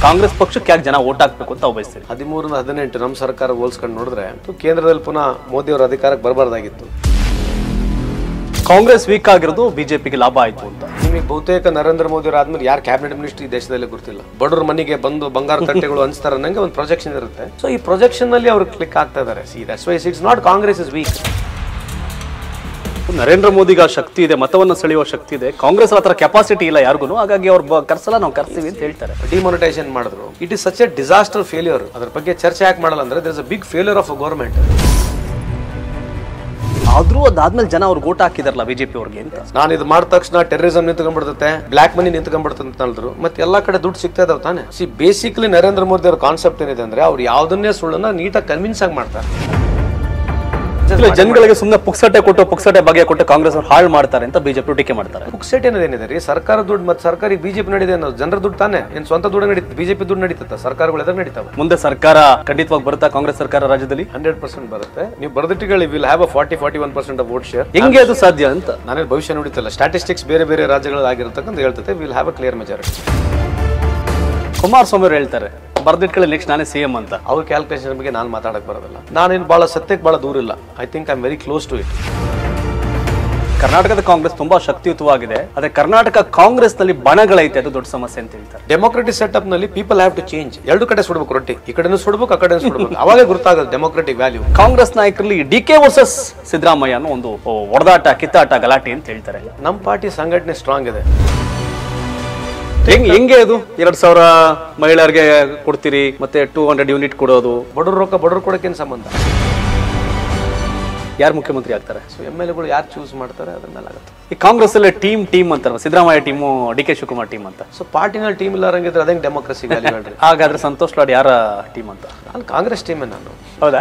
ಕಾಂಗ್ರೆಸ್ ಪಕ್ಷಕ್ಕೆ ಯಾಕೆ ಜನ ಓಟ್ ಹಾಕ್ಬೇಕು ಅಂತ ತಾವು ಬಯಸ್ತೀರಿ ಹದಿಮೂರರಿಂದ ಹದಿನೆಂಟು ನಮ್ಮ ಸರ್ಕಾರ ಹೋಲ್ಸ್ಕೊಂಡು ನೋಡಿದ್ರೆ ಕೇಂದ್ರದಲ್ಲಿ ಪುನಃ ಮೋದಿ ಅವರ ಅಧಿಕಾರಕ್ಕೆ ಬರಬಾರ್ದಾಗಿತ್ತು ಕಾಂಗ್ರೆಸ್ ವೀಕ್ ಆಗಿರೋದು ಬಿಜೆಪಿಗೆ ಲಾಭ ಆಯ್ತು ಅಂತ ನಿಮಗೆ ಬಹುತೇಕ ನರೇಂದ್ರ ಮೋದಿ ಅವರು ಆದ್ಮೇಲೆ ಯಾರು ಕ್ಯಾಬಿನೆಟ್ ಮಿನಿಸ್ಟರ್ ಈ ದೇಶದಲ್ಲಿ ಗೊತ್ತಿಲ್ಲ ಬಡವ್ರ ಮನೆಗೆ ಬಂದು ಬಂಗಾರ ತಟ್ಟೆಗಳು ಅನ್ಸ್ತಾರೆ ಅನ್ನಂಗೆ ಒಂದು ಪ್ರೊಜೆಕ್ಷನ್ ಇರುತ್ತೆ ಸೊ ಈ ಪ್ರೊಜೆಕ್ಷನ್ ನಲ್ಲಿ ಅವರು ಕ್ಲಿಕ್ ಆಗ್ತಾ ಇದ್ದಾರೆ see that's why it's not Congress is weak Narendra ಮೋದಿಗೆ ಆ ಶಕ್ತಿ ಇದೆ ಮತವನ್ನು ಸೆಳೆಯುವ ಶಕ್ತಿ ಇದೆ ಕಾಂಗ್ರೆಸ್ ಹತ್ರ ಕೆಪಾಸಿಟಿ ಇಲ್ಲ ಯಾರಿಗೂ ಹಾಗಾಗಿ ಅವ್ರು ಬ- ಕರ್ಸಲ್ಲ ನಾವು ಕರ್ಸ್ತೀವಿ ಅಂತ ಹೇಳ್ತಾರೆ ಡಿಮಾನಿಟೈಸೇಷನ್ ಮಾಡಿದ್ರು it is such a disaster failure ಅದ್ರ ಬಗ್ಗೆ ಚರ್ಚೆ ಯಾಕೆ ಮಾಡಲ್ಲ ಅಂದ್ರೆ there is a big failure of government ಆದ್ರೂ ಅದಾದ್ಮೇಲೆ ಜನ ಅವ್ರಿಗೆ ಓಟ್ ಹಾಕಿದಾರಲ್ಲ ಬಿಜೆಪಿ ಅವ್ರಿಗೆ ಅಂತ ನಾನು ಇದು ಮಾಡಿದ ತಕ್ಷಣ ಟೆರರಿಸಂ ನಿಂತ್ಕೊಂಡ್ಬಿಡ್ತತೆ ಬ್ಲಾಕ್ ಮನಿ ನಿಂತ್ಕೊಂಡ್ಬಿಡ್ತದೆ ಅಂತ ಹೇಳಿದ್ರು ಮತ್ತೆ ಎಲ್ಲಾ ಕಡೆ ದುಡ್ಡು ಸಿಗ್ತಾ ಇದಾವೆ ತಾನೆ ಸಿ ಬೇಸಿಕಲಿ ನರೇಂದ್ರ ಮೋದಿ ಅವ್ರ ಕಾನ್ಸೆಪ್ಟ್ ಏನಿದೆ ಅಂದ್ರೆ ಅವ್ರು ಯಾವ್ದನ್ನೇ ಸುಳ್ಳನ್ನ ನೀಟಾಗಿ ಕನ್ವಿನ್ಸ್ ಆಗಿ ಮಾಡ್ತಾರೆ ಇಲ್ಲ, ಜನಗಳಿಗೆ ಸುಮ್ಮನೆ ಪುಕ್ಸಟೆ ಕೊಟ್ಟು ಪುಕ್ಸಟೆ ಬಗ್ಗೆ ಕೊಟ್ಟು ಕಾಂಗ್ರೆಸ್ ಅವ್ರು ಹಾಳು ಮಾಡ್ತಾರೆ ಅಂತ ಬಿಜೆಪಿ ಟೀಕೆ ಮಾಡ್ತಾರೆ ಪುಕ್ಸೆಟ್ ಏನಿದೆ ರೀ ಸರ್ಕಾರ ದುಡ್ಡು ಮತ್ತೆ ಸರ್ಕಾರ ಬಿಜೆಪಿ ನಡೀದೆ ಅನ್ನೋದು ಜನರ ದುಡ್ಡು ತಾನೆ ಏನ್ ಸ್ವಂತ ದುಡ್ಡು ನಡೀತದೆ ಬಿಜೆಪಿ ದುಡ್ಡು ನಡೀತದ ಸರ್ಕಾರಗಳು ಎದುರು ನಡೀತಾವೆ ಮುಂದೆ ಸರ್ಕಾರ ಖಂಡಿತವಾಗಿ ಬರುತ್ತಾ ಕಾಂಗ್ರೆಸ್ ಸರ್ಕಾರ ರಾಜ್ಯದಲ್ಲಿ ಹಂಡ್ರೆಡ್ ಪರ್ಸೆಂಟ್ ಬರುತ್ತೆ ನೀವು ಬರೆದಿಟ್ಟಿಗಳು will have a forty forty one percent of vote share ಹೆಂಗೆ ಅದು ಸಾಧ್ಯ ಅಂತ ನಾನೇ ಭವಿಷ್ಯ ನೋಡಿತಲ್ಲ ಸ್ಟಾಟಿಸ್ಟಿಕ್ಸ್ ಬೇರೆ ಬೇರೆ ರಾಜ್ಯಗಳಲ್ಲಿ ಆಗಿರ್ತಕ್ಕಂಥ ಹೇಳ್ತದೆ will have a clear majority Kumaraswamy ಅವರು ಹೇಳ್ತಾರೆ ಬರ್ದಿಟ್ಕೊಳ್ಳಿ ನೆಕ್ಸ್ಟ್ ನಾನೇ ಸಿಎಂ ಅಂತ ಅವ್ರ ಕ್ಯಾಲ್ಕುಲೇಷನ್ ಬಗ್ಗೆ ನಾನು ಮಾತಾಡಕ್ ಬರೋದಿಲ್ಲ ನಾನೇನು ಭಾಳ ಸತ್ಯಕ್ಕೆ ಭಾಳ ದೂರ ಇಲ್ಲ I think I am very close to it ಕರ್ನಾಟಕದ ಕಾಂಗ್ರೆಸ್ ತುಂಬಾ ಶಕ್ತಿಯುತವಾಗಿದೆ ಆದ್ರೆ ಕರ್ನಾಟಕ ಕಾಂಗ್ರೆಸ್ ನಲ್ಲಿ ಬಣಗಳೈತೆ ಅದು ದೊಡ್ಡ ಸಮಸ್ಯೆ ಅಂತ ಹೇಳ್ತಾರೆ ಡೆಮೋಕ್ರೆಟಿಕ್ ಸೆಟಪ್ ನಲ್ಲಿ ಪೀಪಲ್ ಹ್ಯಾವ್ ಟು ಚೇಂಜ್ ಎರಡು ಕಡೆ ಸುಡ್ಬೇಕು ರೊಟ್ಟಿ ಈ ಕಡೆನೂ ಸುಡ್ಬೇಕು ಆ ಕಡೆ ಸುಡ್ಬೇಕು ಅವಾಗೇ ಗೊತ್ತಾಗೋದು ಡೆಮೋಕ್ರೆಟಿಕ್ ವ್ಯಾಲ್ಯೂ ಕಾಂಗ್ರೆಸ್ ನಾಯಕರಲ್ಲಿ ಡಿ ಕೆ ವರ್ಸಸ್ ಸಿದ್ದರಾಮಯ್ಯ ಅನ್ನೋ ಒಂದು ಒಡೆದಾಟ ಕಿತ್ತಾಟ ಗಲಾಟೆ ಅಂತ ಹೇಳ್ತಾರೆ ನಮ್ಮ ಪಾರ್ಟಿ ಸಂಘಟನೆ ಸ್ಟ್ರಾಂಗ್ ಇದೆ ಹೆಂಗ್ ಹೆಂಗೆ ಅದು ಎರಡ್ ಸಾವಿರ ಮಹಿಳೆಯರಿಗೆ ಕೊಡ್ತೀರಿ ಮತ್ತೆ ಟೂ ಹಂಡ್ರೆಡ್ ಯೂನಿಟ್ ಕೊಡೋದು ಬಡವ್ರ ರೊಕ್ಕ ಬಡವ್ರು ಕೊಡೋಕ್ಕೇನು ಸಂಬಂಧ ಯಾರು ಮುಖ್ಯಮಂತ್ರಿ ಆಗ್ತಾರೆ ಸೊ ಎಮ್ ಎಲ್ ಎಗಳು ಯಾರು ಚೂಸ್ ಮಾಡ್ತಾರೆ ಅದ್ರ ಮೇಲೆ ಆಗುತ್ತೆ ಈ ಕಾಂಗ್ರೆಸ್ ಅಲ್ಲೇ ಟೀಮ್ ಟೀಮ್ ಅಂತಾರೆ Siddaramaiah team D K Shivakumar team ಅಂತ ಸೊ ಪಾರ್ಟಿನಲ್ಲಿ ಟೀಮ್ ಇಲ್ಲಾರಂಗಿದ್ರೆ ಅದೇ ಡೆಮೋಕ್ರಸಿ ವ್ಯಾಲ್ಯೂ ಹೇಳ್ರಿ ಹಾಗಾದ್ರೆ ಸಂತೋಷ್ ಲಾಡ್ ಯಾರ ಟೀಮ್ ಅಂತ ನಾನು ಕಾಂಗ್ರೆಸ್ ಟೀಮೇ ನಾನು ಹೌದಾ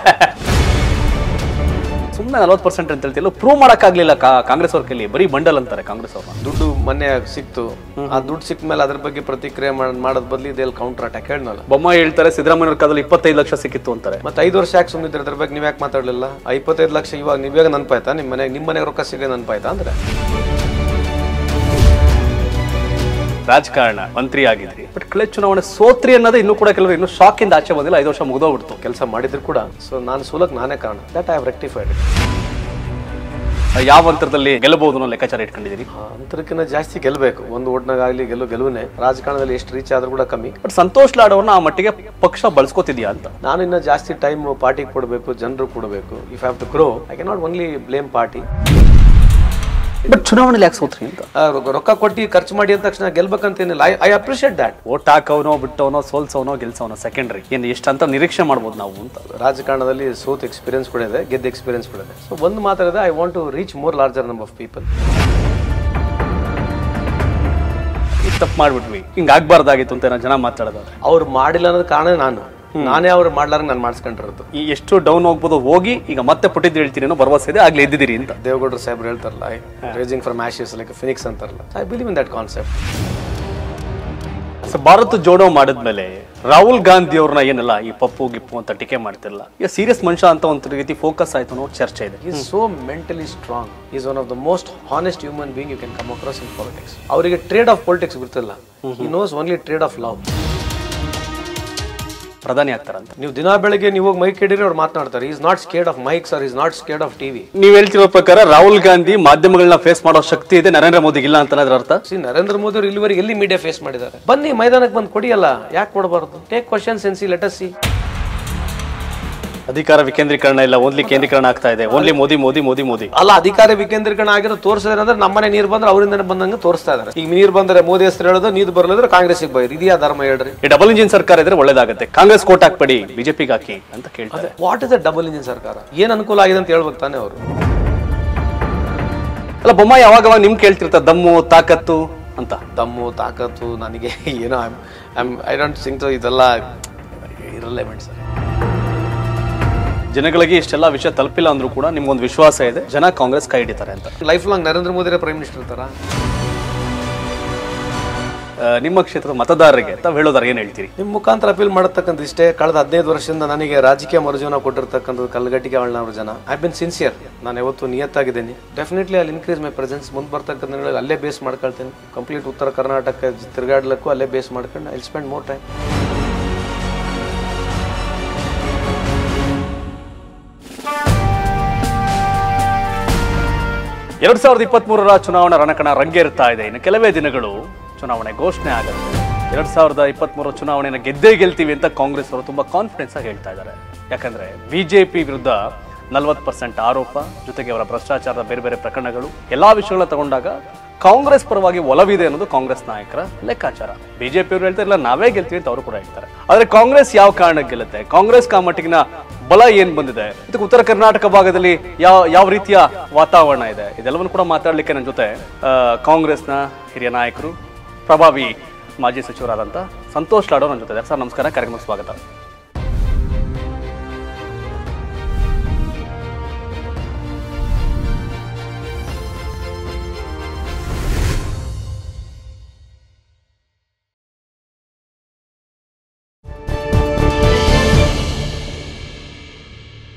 ಸುಮ್ಮನೆ ನಲ್ವತ್ತು ಪರ್ಸೆಂಟ್ ಅಂತ ಹೇಳ್ತಿಲ್ಲ ಪ್ರೂವ್ ಮಾಡೋಕ್ಕಾಗಲಿಲ್ಲ ಕಾಂಗ್ರೆಸ್ ಅವ್ರ ಕೈಲಿ ಬರೀ ಬಂಡಲ್ ಅಂತಾರೆ ಕಾಂಗ್ರೆಸ್ ಅವ್ರನ್ನ ದುಡ್ಡು ಮೊನ್ನೆ ಸಿಕ್ತು ಆ ದುಡ್ಡು ಸಿಕ್ಕ ಮೇಲೆ ಅದ್ರ ಬಗ್ಗೆ ಪ್ರತಿಕ್ರಿಯೆ ಮಾಡ್- ಮಾಡೋದ್ ಬದಲು ಇದೆಲ್ಲ ಕೌಂಟರ್ ಅಟ್ಯಾಕ್ ಹೇಳಿದ್ನಲ್ಲ ಬೊಮ್ಮಾಯಿ ಹೇಳ್ತಾರೆ ಸಿದ್ದರಾಮಯ್ಯ ಕಾಲದಲ್ಲಿ ಇಪ್ಪತ್ತೈದು ಲಕ್ಷ ಸಿಕ್ಕಿತ್ತು ಅಂತಾರೆ ಮತ್ತೆ ಐದು ವರ್ಷ ಯಾಕೆ ಸುಮ್ಮನಿದ್ರೆ ಅದ್ರ ಬಗ್ಗೆ ನೀವ್ ಯಾಕೆ ಮಾತಾಡ್ಲಿಲ್ಲ ಆ ಇಪ್ಪತ್ತೈದು ಲಕ್ಷ ಇವಾಗ ನೀವಾಗ ನೆನಪಾಯ್ತಾ ನಿಮ್ಮ ಮನೆಗೆ ನಿಮ್ಮ ಮನೆಗೆ ರೊಕ್ಕ ಸಿಗ ನೆನಪಾಯ್ತಾ ಅಂದ್ರೆ ರಾಜಕಾರಣ ಮಂತ್ರಿ ಆಗಿದ್ರಿ ಬಟ್ ಕಳೆ ಚುನಾವಣೆ ಸೋತ್ರಿ ಅನ್ನೋದು ಇನ್ನೂ ಕೂಡ ಕೆಲವರು ಇನ್ನೂ ಶಾಕ್ ಇಂದ ಆಚೆ ಬಂದಿಲ್ಲ ಐದು ವರ್ಷ ಮುಗಿದೋಗ್ಬಿಡ್ತು ಕೆಲಸ ಮಾಡಿದ್ರು ಕೂಡ ಸೊ ನಾನು ಸೋಲಕ್ ನಾನೇ ಕಾರಣ ದಟ್ ಐ ಹ್ಯಾವ್ ರೆಕ್ಟಿಫೈಡ್ ಯಾವ ಅಂತರದಲ್ಲಿ ಗೆಲ್ಲಬಹುದು ಅನ್ನೋ ಲೆಕ್ಕಾಚಾರ ಇಟ್ಕೊಂಡಿದ್ದೀರಿ ಅಂತರಕ್ಕಿಂತ ಜಾಸ್ತಿ ಗೆಲ್ಲಬೇಕು ಒಂದು ಓಟ್ನಾಗಲಿ ಗೆಲ್ಲು ಗೆಲುವನೇ ರಾಜಕಾರಣದಲ್ಲಿ ಎಷ್ಟು ರೀಚ್ ಆದ್ರೂ ಕೂಡ ಕಮ್ಮಿ ಬಟ್ ಸಂತೋಷ್ ಲಾಡ್ ಅವ್ರನ್ನ ಆ ಮಟ್ಟಿಗೆ ಪಕ್ಷ ಬಳಸ್ಕೋತಿದ್ಯಾ ಅಂತ ನಾನು ಇನ್ನ ಜಾಸ್ತಿ ಟೈಮ್ ಪಾರ್ಟಿಗೆ ಕೊಡಬೇಕು ಜನರು ಕೊಡಬೇಕು if have to grow I can not only blame party but ಚುನಾವಣೆಯಲ್ಲಿ ಯಾಕೆ ಸೋತ್ರಿ ಅಂತ ರೊಕ್ಕ ಕೊಟ್ಟು ಖರ್ಚು ಮಾಡಿ ಅಂದ ತಕ್ಷಣ ಗೆಲ್ಬೇಕಂತೇನಿಲ್ಲ I I appreciate that vote ಹಾಕವನೋ ಬಿಟ್ಟವನೋ ಸೋಲ್ಸವನೋ ಗೆಲ್ಸವನೋ ಸೆಕೆಂಡ್ರಿ ಏನು ಎಷ್ಟಂತ ನಿರೀಕ್ಷೆ ಮಾಡ್ಬೋದು ನಾವು ಅಂತ ರಾಜಕಾರಣದಲ್ಲಿ ಸೋತ್ ಎಕ್ಸ್ಪೀರಿಯನ್ಸ್ ಕೂಡ ಇದೆ ಗೆದ್ದ ಎಕ್ಸ್ಪೀರಿಯನ್ಸ್ ಕೂಡ ಇದೆ ಸೊ ಒಂದು ಮಾತಾಡಿದೆ I want to reach more larger number of people ಈಗ ತಪ್ಪು ಮಾಡ್ಬಿಟ್ವಿ ಹಿಂಗೆ ಆಗ್ಬಾರ್ದಾಗಿತ್ತು ಅಂತ ಏನೋ ಜನ ಮಾತಾಡೋದಾದ್ರೆ ಅವ್ರು ಮಾಡಿಲ್ಲ ಅನ್ನೋದು ಕಾರಣ ನಾನು ನಾನೇ ಅವ್ರು ಮಾಡ್ಲಾರ ನಾನು ಮಾಡಿಸ್ಕೊಂಡಿರೋದು ಈ ಎಷ್ಟು ಡೌನ್ ಹೋಗ್ಬೋದು ಹೋಗಿ ಈಗ ಮತ್ತೆ ಪುಟ್ಟಿದ್ದು ಹೇಳ್ತೀನಿ ಅನ್ನೋ ಭರವಸೆ ಇದೆ ಆಗ್ಲೇ ಎದ್ದಿದ್ದೀರಿ ಅಂತ ದೇವೇಗೌಡರು ಸಾಹೇಬ್ರು ಹೇಳ್ತಾರಲ್ಲ raising from ashes like phoenix ಅಂತಾರಲ್ಲ I believe in that concept so Bharat Jodo ಮಾಡಿದ್ಮೇಲೆ ರಾಹುಲ್ ಗಾಂಧಿ ಅವ್ರನ್ನ ಏನಲ್ಲ ಈ ಪಪ್ಪು ಗಿಪ್ಪು ಅಂತ ಟೀಕೆ ಮಾಡ್ತಿರಲ್ಲ ಈಗ ಸೀರಿಯಸ್ ಮನುಷ್ಯ ಅಂತ ಒಂದು ರೀತಿ ಫೋಕಸ್ ಆಯ್ತು ಅನ್ನೋ ಚರ್ಚೆ ಇದೆ is so mentally strong is one of the most honest human being you can come across in politics ಅವರಿಗೆ ಟ್ರೇಡ್ ಆಫ್ ಪಾಲಿಟಿಕ್ಸ್ ಗೊತ್ತಿಲ್ಲ he knows only trade of love ಪ್ರಧಾನಿ ಆಗ್ತಾರಂತ ನೀವು ದಿನ ಬೆಳಗ್ಗೆ ನೀವು ಹೋಗಿ ಮೈಕ್ ಕೇಳಿದ್ರೆ ಅವ್ರು ಮಾತನಾಡ್ತಾರೆ is not scared of mikes or is not scared of TV ನೀವ್ ಹೇಳ್ತಿರೋ ಪ್ರಕಾರ ರಾಹುಲ್ ಗಾಂಧಿ ಮಾಧ್ಯಮಗಳನ್ನ ಫೇಸ್ ಮಾಡೋ ಶಕ್ತಿ ಇದೆ ನರೇಂದ್ರ ಮೋದಿಗೆ ಇಲ್ಲ ಅಂತ ಅದ್ರ ಅರ್ಥ ಸಿ ನರೇಂದ್ರ ಮೋದಿ ಅವರು ಇಲ್ಲಿವರೆಗೆ ಎಲ್ಲಿ ಮೀಡಿಯಾ ಫೇಸ್ ಮಾಡಿದ್ದಾರೆ ಬನ್ನಿ ಮೈದಾನಕ್ಕೆ ಬಂದು ಕೊಡಿಯಲ್ಲ ಯಾಕೆ ಕೊಡಬಾರ್ದು take questions and see let us see ಅಧಿಕಾರ ವಿಕೇಂದ್ರೀಕರಣ ಇಲ್ಲ ಓನ್ಲಿ ಕೇಂದ್ರೀಕರಣ ಆಗ್ತಾ ಇದೆ ಓನ್ಲಿ ಮೋದಿ ಮೋದಿ ಮೋದಿ ಮೋದಿ ಅಲ್ಲ ಅಧಿಕಾರ ವಿಕೇಂದ್ರೀಕರಣ ಆಗಿರೋ ತೋರಿಸಿದ್ರೆ ಅಂದ್ರೆ ನಮ್ಮನೆ ನೀರು ಬಂದ್ರೆ ಅವರಿಂದನೇ ಬಂದಂಗೆ ತೋರಿಸ್ತಾ ಇದಾರೆ ಈಗ ನೀರು ಬಂದ್ರೆ ಮೋದಿ ಹೆಸರು ಹೇಳೋದು ನೀರು ಬರಲಿದ್ರೆ ಕಾಂಗ್ರೆಸ್ಗೆ ಬೈರಿ ಇದೆಯಾ ಧರ್ಮ ಹೇಳ್ರಿ ಈ ಡಬಲ್ ಇಂಜಿನ್ ಸರ್ಕಾರ ಇದ್ರೆ ಒಳ್ಳೇದಾಗುತ್ತೆ ಕಾಂಗ್ರೆಸ್ ಕೋಟ್ ಹಾಕ್ಬೇಡಿ ಬಿಜೆಪಿಗೆ ಹಾಕಿ ಅಂತ ಕೇಳ್ತಾರೆ what is the double engine ಸರ್ಕಾರ ಏನ್ ಅನುಕೂಲ ಆಗಿದೆ ಅಂತ ಹೇಳ್ಬೇಕು ತಾನೆ ಅವರು ಅಲ್ಲ ಬೊಮ್ಮಾಯಿ ಯಾವಾಗ ಅವಾಗ ನಿಮ್ ಕೇಳ್ತಿರ್ತಾರೆ ದಮ್ಮು ತಾಕತ್ತು ಅಂತ ದಮ್ಮು ತಾಕತ್ತು ನನಗೆ ಏನೋ ಐ ಡೋಂಟ್ ಥಿಂಕ್ ಇದೆಲ್ಲ ಇರಲೆವೆಂಟ್ ಸರ್ ಜನಗಳಿಗೆ ಇಷ್ಟೆಲ್ಲ ವಿಷಯ ತಲುಪಿಲ್ಲ ಅಂದ್ರೂ ಕೂಡ ನಿಮ್ಗೊಂದು ವಿಶ್ವಾಸ ಇದೆ ಜನ ಕಾಂಗ್ರೆಸ್ ಕೈ ಹಿಡಿತಾರೆ ಅಂತ life long Narendra Modi prime minister ಇರ್ತಾರ ಆ, ನಿಮ್ಮ ಕ್ಷೇತ್ರದ ಮತದಾರರಿಗೆ ತಾವು ಹೇಳೋದಾರ ಏನ್ ಹೇಳ್ತೀರಿ ನಿಮ್ಮ ಮುಖಾಂತರ ಅಪೀಲ್ ಮಾಡತಕ್ಕಂಥ ಇಷ್ಟೇ ಕಳೆದ ಹದಿನೈದು ವರ್ಷದಿಂದ ನನಗೆ ರಾಜಕೀಯ ಮರುಜೀವನ ಕೊಟ್ಟಿರ್ತಕ್ಕಂಥದ್ದು ಕಲ್ಲಗಟ್ಟಿಗೆ ಅವಳನವ್ರ ಜನ ಐ ಬಿನ್ ಸಿನ್ಸಿಯರ್ ನಾನು ಯಾವತ್ತು ನಿಯತ್ತಾಗಿದ್ದೀನಿ ಡೆಫಿನೆಟ್ಲಿ ಅಲ್ಲಿ ಇನ್ಕ್ರೀಸ್ ಮೈ ಪ್ರೆಸೆನ್ಸ್ ಮುಂದೆ ಬರ್ತಕ್ಕಂಥ ದಿನಗಳಲ್ಲಿ ಅಲ್ಲೇ ಬೇಸ್ ಮಾಡ್ಕೊಳ್ತೀನಿ ಕಂಪ್ಲೀಟ್ ಉತ್ತರ ಕರ್ನಾಟಕ ತಿರುಗಾಡ್ಲಿಕ್ಕೂ ಅಲ್ಲೇ ಬೇಸ್ ಮಾಡ್ಕೊಂಡು ಐ ಸ್ಪೆಂಡ್ ಮೋರ್ ಟೈಮ್ ಎರಡ್ ಸಾವಿರದ ಇಪ್ಪತ್ತ್ ಮೂರರ ಚುನಾವಣಾ ರಣಕಣ ರಂಗೇರುತ್ತಾ ಇದೆ ಇನ್ನು ಕೆಲವೇ ದಿನಗಳು ಚುನಾವಣೆ ಘೋಷಣೆ ಆಗುತ್ತೆ ಎರಡ್ ಸಾವಿರದ ಇಪ್ಪತ್ತ್ ಮೂರ ಚುನಾವಣೆನ ಗೆದ್ದೇ ಗೆಲ್ತೀವಿ ಅಂತ ಕಾಂಗ್ರೆಸ್ ಅವರು ತುಂಬಾ ಕಾನ್ಫಿಡೆನ್ಸ್ ಆಗಿ ಹೇಳ್ತಾ ಇದ್ದಾರೆ ಯಾಕಂದ್ರೆ ಬಿಜೆಪಿ ವಿರುದ್ಧ ನಲವತ್ತು ಪರ್ಸೆಂಟ್ ಆರೋಪ ಜೊತೆಗೆ ಅವರ ಭ್ರಷ್ಟಾಚಾರದ ಬೇರೆ ಬೇರೆ ಪ್ರಕರಣಗಳು ಎಲ್ಲಾ ವಿಷಯಗಳನ್ನ ತಗೊಂಡಾಗ ಕಾಂಗ್ರೆಸ್ ಪರವಾಗಿ ಒಲವಿದೆ ಅನ್ನೋದು ಕಾಂಗ್ರೆಸ್ ನಾಯಕರ ಲೆಕ್ಕಾಚಾರ ಬಿಜೆಪಿ ಅವರು ಹೇಳ್ತಾ ಇಲ್ಲ ನಾವೇ ಗೆಲ್ತೀವಿ ಅಂತ ಅವರು ಕೂಡ ಹೇಳ್ತಾರೆ ಆದ್ರೆ ಕಾಂಗ್ರೆಸ್ ಯಾವ ಕಾರಣಕ್ಕೆ ಗೆಲ್ಲುತ್ತೆ ಕಾಂಗ್ರೆಸ್ ಕಾಮಟ್ಟಿಗಿನ ಬಲ ಏನ್ ಬಂದಿದೆ ಇದಕ್ಕೆ ಉತ್ತರ ಕರ್ನಾಟಕ ಭಾಗದಲ್ಲಿ ಯಾವ ಯಾವ ರೀತಿಯ ವಾತಾವರಣ ಇದೆ ಇದೆಲ್ಲವನ್ನು ಕೂಡ ಮಾತಾಡ್ಲಿಕ್ಕೆ ನನ್ನ ಜೊತೆ ಆ, ಕಾಂಗ್ರೆಸ್ನ ಹಿರಿಯ ನಾಯಕರು ಪ್ರಭಾವಿ ಮಾಜಿ ಸಚಿವರಾದಂಥ ಸಂತೋಷ್ ಲಾಡೋ ನನ್ನ ಜೊತೆ ಇದ್ದಾರೆ. ಸರ್ ನಮಸ್ಕಾರ ಕಾರ್ಯಕ್ರಮಕ್ಕೆ ಸ್ವಾಗತ